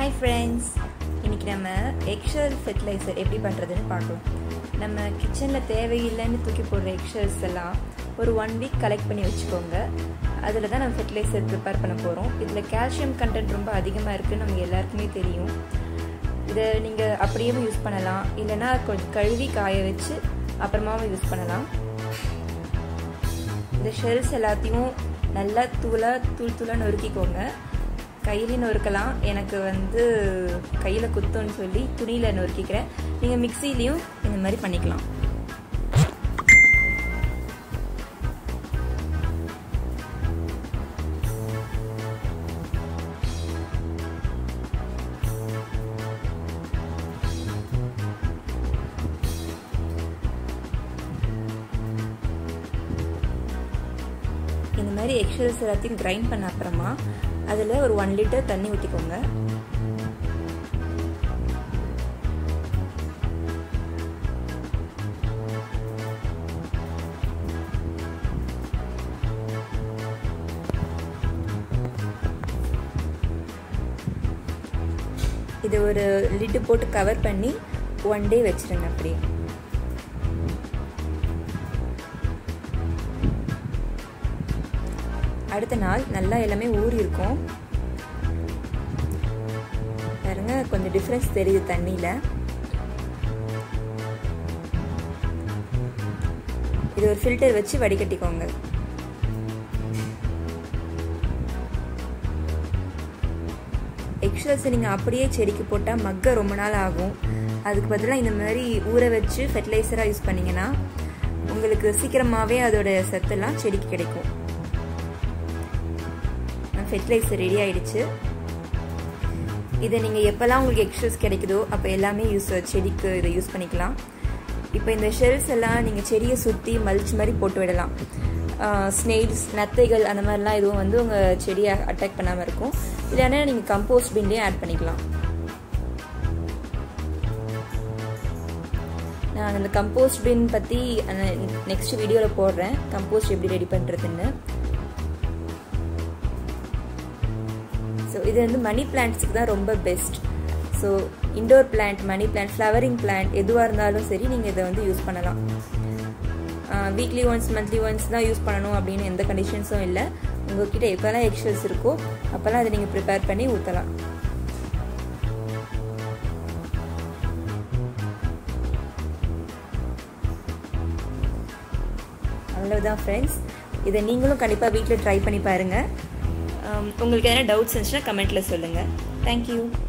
hi friends இன்றைக்கி நம்ம எக்ஷல் fertiliser எப்படி பண்ணுறதுன்னு பார்க்கலாம் நம்ம கிச்சனில் தேவையில்லைன்னு தூக்கி போடுற எக்ஷல்ஸ் எல்லாம் ஒரு ஒன் வீக் கலெக்ட் பண்ணி வச்சுக்கோங்க அதில் தான் நம்ம ஃபெர்டிலைசர் ப்ரிப்பேர் பண்ண போகிறோம் இதில் கால்சியம் கண்டென்ட் ரொம்ப அதிகமாக இருக்குன்னு நமக்கு எல்லாருக்குமே தெரியும் இதை நீங்கள் அப்படியே யூஸ் பண்ணலாம் இல்லைனா கொஞ்சம் கழுவி காய வச்சு அப்புறமாவும் யூஸ் பண்ணலாம் இந்த ஷெல்ஸ் எல்லாத்தையும் நல்லா தூளாக தூள் தூளாக நொறுக்கிக்கோங்க கையிலையும் நொறுக்கலாம் எனக்கு வந்து கையில் குத்தோன்னு சொல்லி துணியில் நொறுக்கிக்கிறேன் நீங்கள் மிக்சிலையும் இந்த மாதிரி பண்ணிக்கலாம் இந்த மாதிரி எக்ஷல்ஸ் எல்லாத்தையும் கிரைண்ட் பண்ண அப்புறமா அதில் ஒரு ஒன் லிட்டர் தண்ணி ஊற்றிக்கோங்க இது ஒரு லிட்டு போட்டு கவர் பண்ணி ஒன் டே வச்சிருங்க அப்படியே அடுத்த நாள் நல்லா எல்லாமே ஊறி இருக்கும் பாருங்க கொஞ்சம் டிஃப்ரென்ஸ் தெரியுது தண்ணியில் இது ஒரு ஃபில்டர் வச்சு வடிகட்டிக்கோங்க எக்ஷல்ஸ் நீங்கள் அப்படியே செடிக்கு போட்டால் மக்க ரொம்ப நாள் ஆகும் அதுக்கு பதிலாக இந்த மாதிரி ஊற வச்சு ஃபெர்டிலைசராக யூஸ் பண்ணிங்கன்னா உங்களுக்கு சீக்கிரமாகவே அதோட சத்தெல்லாம் செடிக்கு கிடைக்கும் ஃபெர்டிலைசர் ரெடி ஆயிடுச்சு இதை நீங்கள் எப்போல்லாம் உங்களுக்கு எக்ஸ்ட்ரஸ் கிடைக்குதோ அப்போ எல்லாமே யூஸ் செடிக்கு இதை யூஸ் பண்ணிக்கலாம் இப்போ இந்த ஷெல்ஸ் எல்லாம் நீங்கள் செடியை சுற்றி மல்ச் மாதிரி போட்டு விடலாம் ஸ்னெயில்ஸ் நத்தைகள் அந்த மாதிரிலாம் எதுவும் வந்து உங்கள் செடியை அட்டாக் பண்ணாமல் இருக்கும் இல்லைன்னா நீங்கள் கம்போஸ்ட் பின்லேயும் ஆட் பண்ணிக்கலாம் நான் அந்த கம்போஸ்ட் பின் பற்றி நெக்ஸ்ட் வீடியோவில் போடுறேன் கம்போஸ்ட் எப்படி ரெடி பண்ணுறதுன்னு ஸோ இது வந்து மணி பிளான்ட்ஸுக்கு தான் ரொம்ப best so indoor plant money plant flowering plant எதுவாக இருந்தாலும் சரி நீங்கள் இதை வந்து யூஸ் பண்ணலாம் வீக்லி ஒன்ஸ் மந்த்லி ஒன்ஸ் தான் யூஸ் பண்ணணும் அப்படின்னு எந்த கண்டிஷன்ஸும் இல்லை உங்கள்கிட்ட எப்போல்லாம் எக்ஸ்ட்ரஸ் இருக்கோ அப்போல்லாம் அதை நீங்கள் ப்ரிப்பேர் பண்ணி ஊற்றலாம் அவ்வளோதான் ஃப்ரெண்ட்ஸ் இதை நீங்களும் கண்டிப்பாக வீட்டில் ட்ரை பண்ணி பாருங்கள் உங்களுக்கு எதனா டவுட்ஸ் இருந்துச்சுன்னா கமெண்ட்டில் சொல்லுங்கள் தேங்க்யூ